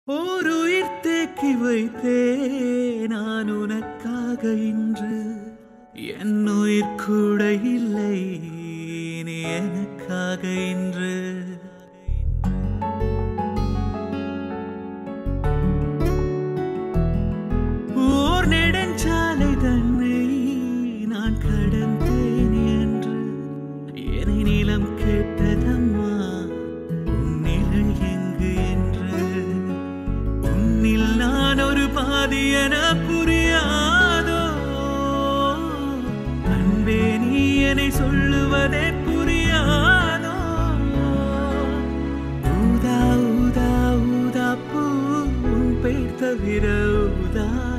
ஒரு உயிர் தேக்கி வைத்தே நான் உனக்காக இன்று என் உயிர் கூட இல்லை நீ எனக்காக இன்று ஓர் நெடுஞ்சாலை தன்னை நான் கடந்தேன் என்று என்னை நிலம் கேட்டதம்மா உன் நிழல் எங்கு என்று உன்னில் நான் ஒரு பாதி என புரியாதோ அன்பே நீ என்னை சொல்லுவதே புரியாதோ ஊதா ஊதா ஊதா பூ உன் பெயர் தவிர ஊதா